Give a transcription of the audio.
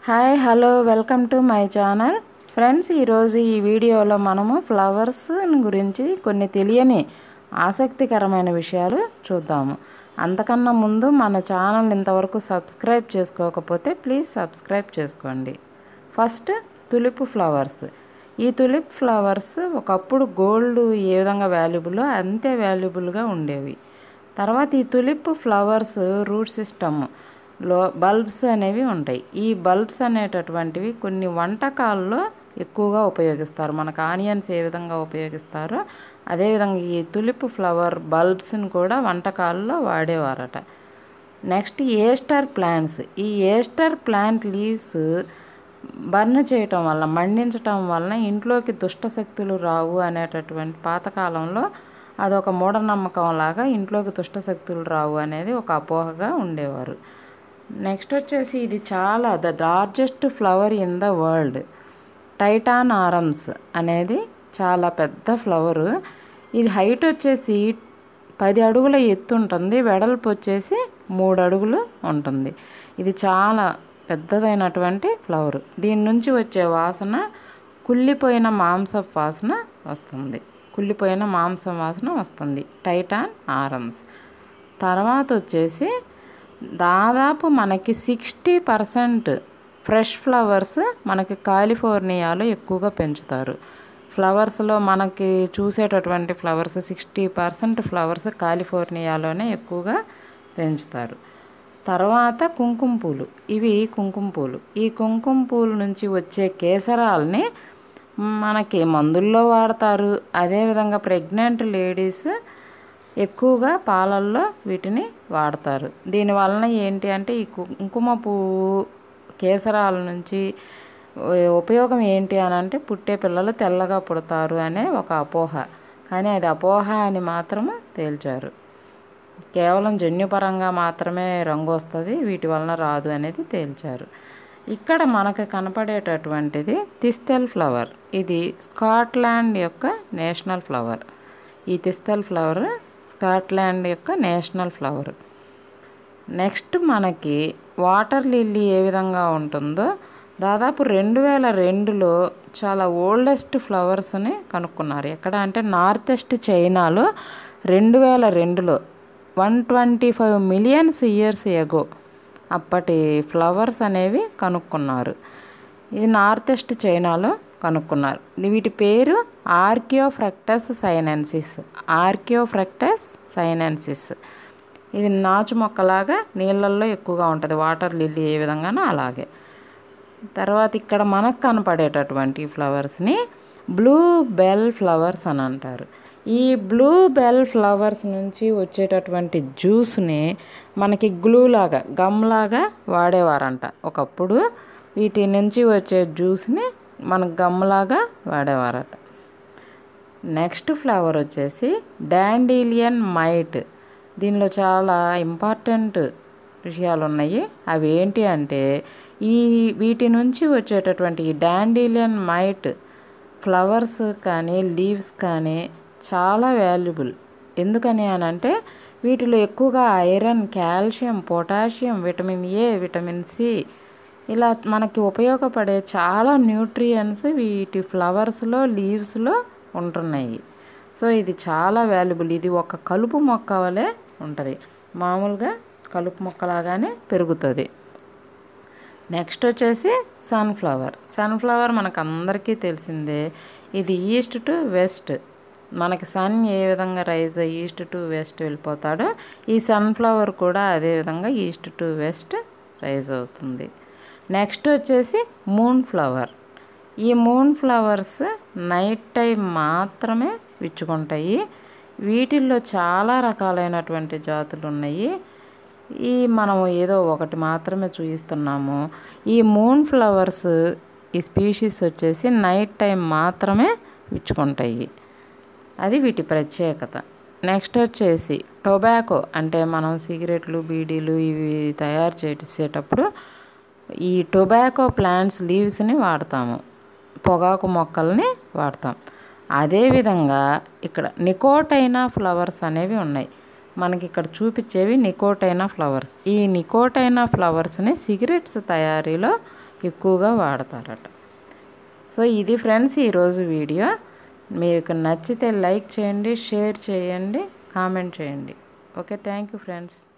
hi hello welcome to my channel friends ఈరోజు ఈ వీడియోలో మనము ఫ్లవర్స్ గురించి కొన్ని తెలియని ఆసక్తికరమైన విషయాలు చూద్దాము అంతకన్నా ముందు మన ఛానల్ ఇంతవరకు సబ్స్క్రైబ్ చేసుకోకపోతే ప్లీజ్ సబ్స్క్రైబ్ చేసుకోండి ఫస్ట్ తులిప్ ఫ్లవర్స్ ఈ తులిప్ ఫ్లవర్స్ ఒకప్పుడు గోల్డ్ ఏ విధంగా వాల్యుబుల్ అంతే వాల్యుబుల్గా ఉండేవి తర్వాత ఈ తులిప్ ఫ్లవర్స్ రూట్ సిస్టమ్ లో బల్బ్స్ అనేవి ఉంటాయి ఈ బల్బ్స్ అనేటటువంటివి కొన్ని వంటకాల్లో ఎక్కువగా ఉపయోగిస్తారు మనకు ఆనియన్స్ ఏ విధంగా ఉపయోగిస్తారో అదేవిధంగా ఈ తులిప్ ఫ్లవర్ బల్బ్స్ని కూడా వంటకాల్లో వాడేవారట నెక్స్ట్ ఏస్టర్ ప్లాంట్స్ ఈ ఏస్టర్ ప్లాంట్ లీవ్స్ బర్న్ చేయటం వల్ల మండించటం వలన ఇంట్లోకి దుష్ట శక్తులు రావు అనేటటువంటి పాతకాలంలో అదొక మూఢనమ్మకం లాగా ఇంట్లోకి దుష్ట శక్తులు రావు అనేది ఒక అపోహగా ఉండేవారు నెక్స్ట్ వచ్చేసి ఇది చాలా the largest flower in the world titan arums అనేది చాలా పెద్ద ఫ్లవరు ఇది హైట్ వచ్చేసి పది అడుగుల ఎత్తు ఉంటుంది వెడల్పు వచ్చేసి మూడు అడుగులు ఉంటుంది ఇది చాలా పెద్దదైనటువంటి ఫ్లవర్ దీని నుంచి వచ్చే వాసన కుళ్ళిపోయిన మాంసపు వాసన వస్తుంది కుళ్ళిపోయిన మాంసం వాసన వస్తుంది టైటాన్ ఆరమ్స్ తర్వాత వచ్చేసి దాదాపు మనకి సిక్స్టీ పర్సెంట్ ఫ్రెష్ ఫ్లవర్స్ మనకి కాలిఫోర్నియాలో ఎక్కువగా పెంచుతారు ఫ్లవర్స్లో మనకి చూసేటటువంటి ఫ్లవర్స్ సిక్స్టీ పర్సెంట్ ఫ్లవర్స్ కాలిఫోర్నియాలోనే ఎక్కువగా పెంచుతారు తర్వాత కుంకుమ పూలు ఇవి కుంకుమ పూలు ఈ కుంకుమ పూలు నుంచి వచ్చే కేసరాలని మనకి మందుల్లో వాడతారు అదేవిధంగా ప్రెగ్నెంట్ లేడీస్ ఎక్కువగా పాలల్లో వీటిని వాడతారు దీని వలన ఏంటి అంటే ఈ కుంకుమ పువ్వు కేసరాల నుంచి ఉపయోగం ఏంటి అని అంటే పుట్టే పిల్లలు తెల్లగా పుడతారు అనే ఒక అపోహ కానీ అది అపోహ అని మాత్రము తేల్చారు కేవలం జన్యుపరంగా మాత్రమే రంగు వస్తుంది వీటి వలన రాదు అనేది తేల్చారు ఇక్కడ మనకు కనపడేటటువంటిది తిస్తెల్ ఫ్లవర్ ఇది స్కాట్లాండ్ యొక్క నేషనల్ ఫ్లవర్ ఈ తిస్తెల్ ఫ్లవర్ స్కాట్లాండ్ యొక్క నేషనల్ ఫ్లవర్ నెక్స్ట్ మనకి వాటర్ లిల్లీ ఏ విధంగా ఉంటుందో దాదాపు రెండు వేల రెండులో చాలా ఓల్డెస్ట్ ఫ్లవర్స్ని కనుక్కున్నారు ఎక్కడ అంటే నార్త్ ఈస్ట్ చైనాలో రెండు వేల రెండులో one twenty five millions years ago అప్పటి ఫ్లవర్స్ అనేవి కనుక్కున్నారు ఇది నార్త్ ఈస్ట్ చైనాలో కనుక్కున్నారు వీటి పేరు ఆర్కియోఫ్రక్టస్ సైనెన్సిస్ ఆర్కియోఫ్రక్టస్ సైనెన్సిస్ ఇది నాచు మొక్కలాగా నీళ్ళల్లో ఎక్కువగా ఉంటుంది వాటర్ లిల్లీ ఏ విధంగానో అలాగే తర్వాత ఇక్కడ మనకు కనపడేటటువంటి ఫ్లవర్స్ని బ్లూ బెల్ ఫ్లవర్స్ అని అంటారు ఈ బ్లూ బెల్ ఫ్లవర్స్ నుంచి వచ్చేటటువంటి జ్యూస్ని మనకి గ్లూ లాగా గమ్ లాగా వాడేవారంట ఒకప్పుడు వీటి నుంచి వచ్చే జ్యూస్ని మన గమ్లాగా వాడేవారట నెక్స్ట్ ఫ్లవర్ వచ్చేసి డాండీలియన్ మైట్ దీనిలో చాలా ఇంపార్టెంట్ విషయాలు ఉన్నాయి అవి ఏంటి అంటే ఈ వీటి నుంచి వచ్చేటటువంటి ఈ డాండీలియన్ మైట్ ఫ్లవర్స్ కానీ లీవ్స్ కానీ చాలా వాల్యుబుల్ ఎందుకని అని అంటే వీటిలో ఎక్కువగా iron calcium potassium vitamin A vitamin C ఇలా మనకి ఉపయోగపడే చాలా న్యూట్రియన్స్ వీటి ఫ్లవర్స్లో లీవ్స్లో ఉంటున్నాయి సో ఇది చాలా వాల్యుబుల్ ఇది ఒక కలుపు మొక్క వలె ఉంటుంది మామూలుగా కలుపు మొక్కలాగానే పెరుగుతుంది నెక్స్ట్ వచ్చేసి సన్ఫ్లవర్ సన్ఫ్లవర్ మనకు అందరికీ తెలిసిందే ఇది ఈస్ట్ టు వెస్ట్ మనకి సన్ ఏ విధంగా రైజ్ ఈస్ట్ టు వెస్ట్ వెళ్ళిపోతాడో ఈ సన్ఫ్లవర్ కూడా అదే విధంగా ఈస్ట్ టు వెస్ట్ రైజ్ అవుతుంది నెక్స్ట్ వచ్చేసి మూన్ ఫ్లవర్ ఈ మూన్ ఫ్లవర్స్ నైట్ టైం మాత్రమే విచ్చుకుంటాయి వీటిల్లో చాలా రకాలైనటువంటి జాతులు ఉన్నాయి ఈ మనం ఏదో ఒకటి మాత్రమే చూపిస్తున్నాము ఈ మూన్ ఫ్లవర్స్ ఈ స్పీషీస్ వచ్చేసి నైట్ టైం మాత్రమే విచ్చుకుంటాయి అది వీటి ప్రత్యేకత నెక్స్ట్ వచ్చేసి టొబాకో అంటే మనం సిగరెట్లు బీడీలు ఇవి తయారు చేసేటప్పుడు ఈ టొబాకో ప్లాంట్స్ లీవ్స్ని వాడతాము పొగాకు మొక్కల్ని వాడతాం అదేవిధంగా ఇక్కడ నికోటైనా ఫ్లవర్స్ అనేవి ఉన్నాయి మనకి ఇక్కడ చూపించేవి నికోటైనా ఫ్లవర్స్ ఈ నికోటైనా ఫ్లవర్స్ని సిగరెట్స్ తయారీలో ఎక్కువగా వాడతారట సో ఇది ఫ్రెండ్స్ ఈరోజు వీడియో మీకు నచ్చితే లైక్ చేయండి షేర్ చేయండి కామెంట్ చేయండి ఓకే థ్యాంక్ యూ ఫ్రెండ్స్